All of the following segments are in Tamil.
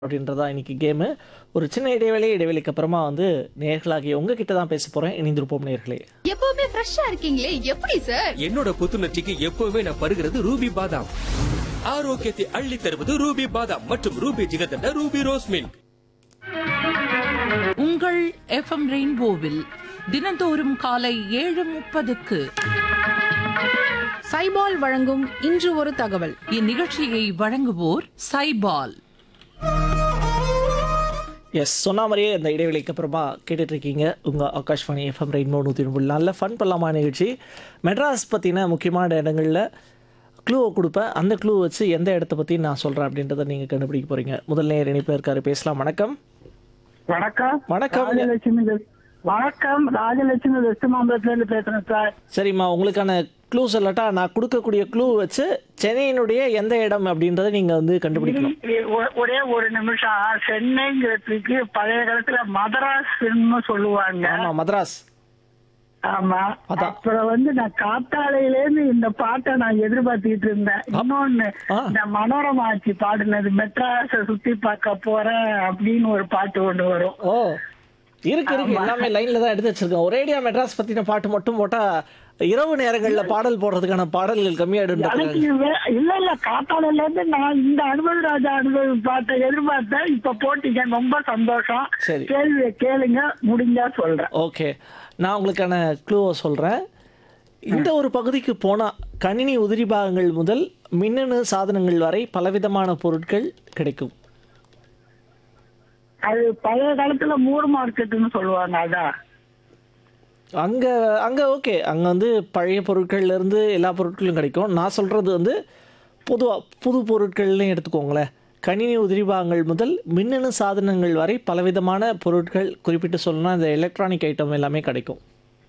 அப்படின்றதா இன்னைக்கு கேமு ஒரு சின்ன இடைவேளை இடைவெளிக்கு அப்புறமா வந்து நேர்களாகிய உங்ககிட்ட தான் பேச போறேன் இணைந்திருப்போம் நேர்களே எப்பவுமே ஃப்ரெஷ்ஷா இருக்கீங்களே எப்படி சார் என்னோட புத்துணர்ச்சிக்கு எப்பவுமே நான் பருகிறது ரூபி பாதாம் ஆரோக்கியத்தை அள்ளி தருவது ரூபி பாதாம் மற்றும் Ruby jigarthanda Ruby rose milk உங்கள் எஃப்எம் ரெயின்போவில் தினந்தோறும் காலை ஏழு முப்பதுக்கு சைபால் வழங்கும் இன்று ஒரு தகவல் இந்நிகழ்ச்சியை வழங்குவோர் சைபால் எஸ் சொன்ன மாதிரியே இந்த இடைவெளிக்கு அப்புறமா கேட்டுட்டு இருக்கீங்க உங்கள் ஆகாஷ்வாணி எஃப்எம் ரெயின்போ நூற்றி ஒன்பது நல்ல ஃபன் பண்ணலாமா நிகழ்ச்சி மெட்ராஸ் பற்றின முக்கியமான இடங்களில் க்ளூவை கொடுப்பேன் அந்த க்ளூ வச்சு எந்த இடத்த பற்றி நான் சொல்கிறேன் அப்படின்றத நீங்கள் கண்டுபிடிக்க போகிறீங்க முதல் நேர் இணைப்பில் இருக்காரு பேசலாம் வணக்கம் வணக்கம் வணக்கம். ராஜலட்சுமி வெஸ்- வணக்கம் ராஜலட்சுமி வெஸ்ட் மாம்பலத்துல இருந்து பேசுறேன் சார் சரிம்மா உங்களுக்கான க்ளூ சொல்லட்டா நான் கொடுக்கக்கூடிய க்ளூ வச்சு சென்னையினுடைய எந்த இடம் அப்படின்றத நீங்கள் வந்து கண்டுபிடிக்கணும் இ- ஒ- ஒரே ஒரு நிமிஷம் சென்னைங்கிறதுக்கு பழைய காலத்துல மதராஸ்ன்னு சொல்லுவாங்க ஆமாம் மദ്രാஸ் ஆமா அதான். அப்புறம் வந்து நான் காத்தாலையில இருந்து இந்த பாட்டை நான் எதிர்பார்த்துட்டு இருந்தேன் இன்னொன்னு ஆ. இந்த மனோரமா ஆட்சி பாடுனது மெட்ராஸ சுத்தி பார்க்க போறேன் அப்படின்னு ஒரு பாட்டு ஒண்ணு வரும் ஓ இருக்கு இருக்கு எல்லாமே லைன்ல தான் எடுத்து வச்சிருக்கேன் ஒரேடியா மெட்ராஸ் பத்தின பாட்டு மட்டும் போட்டா இரவு நேரங்கள்ல பாடல் போடுறதுக்கான பாடல்கள் கம்மியாயிடும் எனக்கு வே- இல்ல இல்ல காத்தாலையில இருந்து நான் இந்த அனுபவ ராஜா அனுபவ பாட்டை எதிர்பார்த்தேன் இப்ப போட்டீங்க ரொம்ப சந்தோஷம் சரி. கேள்வியை கேளுங்க முடிஞ்சா சொல்றேன் ஓகே நான் உங்களுக்கான க்ளூவை சொல்றேன் இந்த ஒரு பகுதிக்கு போனா கணினி உதிரி பாகங்கள் முதல் மின்னணு சாதனங்கள் வரை பலவிதமான பொருட்கள் கிடைக்கும் அது பழைய காலத்துல மூர் மார்க்கெட்னு சொல்லுவாங்க அதான் அங்க அங்க ஓகே அங்க வந்து பழைய பொருட்கள்ல இருந்து எல்லா பொருட்களும் கிடைக்கும் நான் சொல்றது வந்து பொதுவா புது பொருட்கள்னு எடுத்துக்கோங்களேன் கணினி உதிரி பாகங்கள் முதல் மின்னணு சாதனங்கள் வரை பலவிதமான பொருட்கள் குறிப்பிட்டு சொல்லணும்னா இந்த எலக்ட்ரானிக் ஐட்டம் எல்லாமே கிடைக்கும்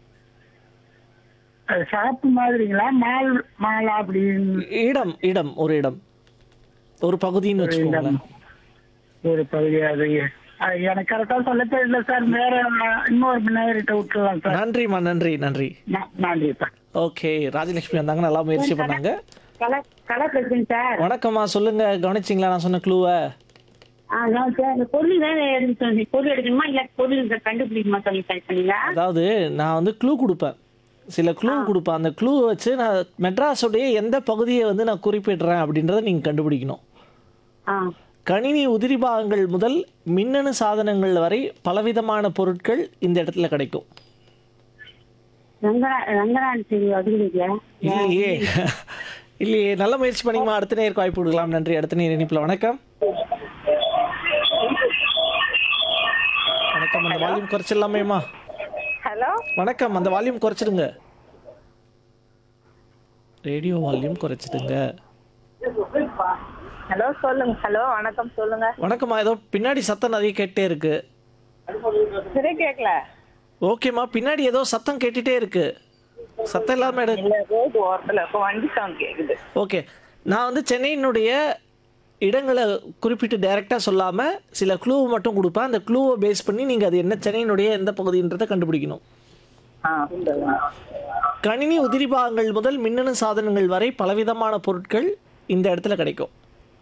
அது ஷாப் மாதிரிங்களா மால் மாலா அப்படின்னு இடம் இடம் ஒரு இடம் ஒரு பகுதின்னு வச்சுக்கோங்களேன் ஒரு பகுதி அது அது எனக்கு கரெக்டா சொல்ல தெரியல சார் வேற இன்னொரு நேரிட்ட விட்டுலாம் சார் நன்றிம்மா நன்றி நன்றி ந- நன்றி சார் ஓகே ராஜலட்சுமி வந்தாங்க நல்லா முயற்சி பண்ணாங்க கலா கலா பேசுறேன் சார் வணக்கம்மா சொல்லுங்க கவனிச்சிங்களா நான் சொன்ன க்ளூவை ஆ நான் சார் இந்த பொருள் வேற எடுத்து பொருள் எடுக்கணுமா இல்ல பொருள் இந்த கண்டுபிடிக்குமா சொல்லி சரி பண்ணீங்க அதாவது நான் வந்து க்ளூ கொடுப்பேன் சில க்ளூ கொடுப்பேன் அந்த க்ளூ வச்சு நான் மெட்ராஸுடைய எந்த பகுதியை வந்து நான் குறிப்பிடுறேன் அப்படின்றத நீங்கள் கண்டுபிடிக்கணும் ஆ கணினி உதிரி பாகங்கள் முதல் மின்னணு சாதனங்கள் வரை பலவிதமான பொருட்கள் இந்த இடத்துல கிடைக்கும் ரங்கரா ரங்கரான் சரி அதுக்கு இல்லையே இல்லையே நல்ல முயற்சி பண்ணிங்கம்மா அடுத்த நேருக்கு வாய்ப்பு கொடுக்கலாம் நன்றி அடுத்த நேர் இணைப்பில் வணக்கம் வணக்கம் அந்த வால்யூம் குறைச்சிடலாமேம்மா ஹலோ வணக்கம் அந்த வால்யூம் குறைச்சிடுங்க ரேடியோ வால்யூம் குறைச்சிடுங்க ஹலோ சொல்லுங்க ஹலோ வணக்கம் சொல்லுங்க வணக்கம்மா ஏதோ பின்னாடி சத்தம் நிறைய கேட்டே இருக்கு சரி கேட்கல ஓகேம்மா பின்னாடி ஏதோ சத்தம் கேட்டுட்டே இருக்கு சத்தம் இல்லாம எடு இல்ல ரோடு ஓரத்துல இப்போ வண்டி சவுண்ட் கேக்குது ஓகே நான் வந்து சென்னையினுடைய இடங்களை குறிப்பிட்டு டைரெக்டாக சொல்லாமல் சில க்ளூ மட்டும் கொடுப்பேன் அந்த க்ளூவை பேஸ் பண்ணி நீங்கள் அது என்ன சென்னையினுடைய எந்த பகுதின்றதை கண்டுபிடிக்கணும் ஆ கணினி உதிரி பாகங்கள் முதல் மின்னணு சாதனங்கள் வரை பலவிதமான பொருட்கள் இந்த இடத்துல கிடைக்கும்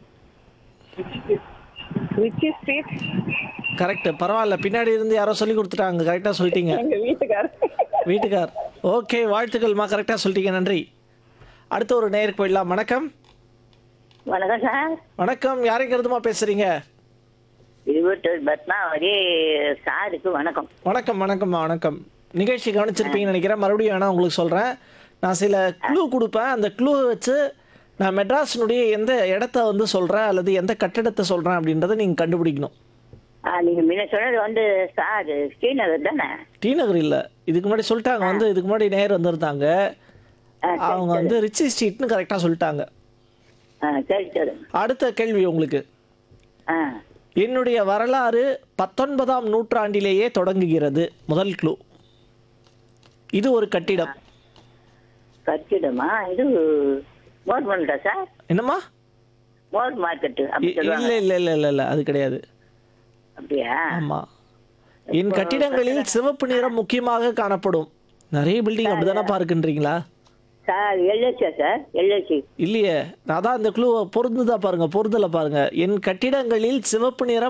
ரிச்சி ஸ்ட்ரீட் கரெக்ட் பரவாயில்ல பின்னாடி இருந்து யாரோ சொல்லி கொடுத்துட்டாங்க கரெக்டாக சொல்லிட்டீங்க எங்க வீட்டுக்காரர் வீட்டுக்கார் ஓகே வாழ்த்துக்கள்மா கரெக்டாக சொல்லிட்டீங்க நன்றி அடுத்த ஒரு நேருக்கு போயிடலாம் வணக்கம் வணக்கம் சார் வணக்கம் யாரைங்கிறதுமா பேசுறீங்க இருபத்தொரு பத்மா ஒரே சாருக்கு வணக்கம் வணக்கம் வணக்கம்மா வணக்கம் நிகழ்ச்சி கவனிச்சிருப்பீங்கன்னு நினைக்கிறேன் மறுபடியும் வேணா உங்களுக்கு சொல்கிறேன் நான் சில க்ளூ கொடுப்பேன் அந்த க்ளூவை வச்சு நான் மெட்ராஸினுடைய எந்த இடத்த வந்து சொல்கிறேன் அல்லது எந்த கட்டடத்தை சொல்கிறேன் அப்படின்றத நீங்கள் கண்டுபிடிக்கணும் ஆ நீங்க முன்ன சொன்னது வந்து சார் ஸ்ரீநகர் தானே டி நகர் இல்லை இதுக்கு முன்னாடி சொல்லிட்டாங்க வந்து இதுக்கு முன்னாடி நேர் வந்திருந்தாங்க ஆ, சரி, அவங்க வந்து ரிச்சி ஸ்ட்ரீட்னு கரெக்டாக சொல்லிட்டாங்க ஆ சரி சரி அடுத்த கேள்வி உங்களுக்கு ஆ என்னுடைய வரலாறு பத்தொன்பதாம் நூற்றாண்டிலேயே தொடங்குகிறது முதல் க்ளூ இது ஒரு கட்டிடம் கட்டிடமா இது மோர் மார்க்கெட்டா சார் என்னம்மா மோர் மார்க்கெட்டு அப்படி இ- சொல்லுவாங்க இல்ல இல்ல இல்ல இல்ல இல்ல அது கிடையாது அப்படியா ஆமா என் கட்டிடங்களில் சிவப்பு நிறம் முக்கியமாக காணப்படும் நிறைய பில்டிங் அப்படிதானப்பா இருக்குன்றீங்களா சார் எல்ஐசியா சார் எல்ஐசி இல்லையே நான் தான் இந்த க்ளூ பொருந்துதா பாருங்க பொருந்தலை பாருங்க என் கட்டிடங்களில் சிவப்பு நிறம்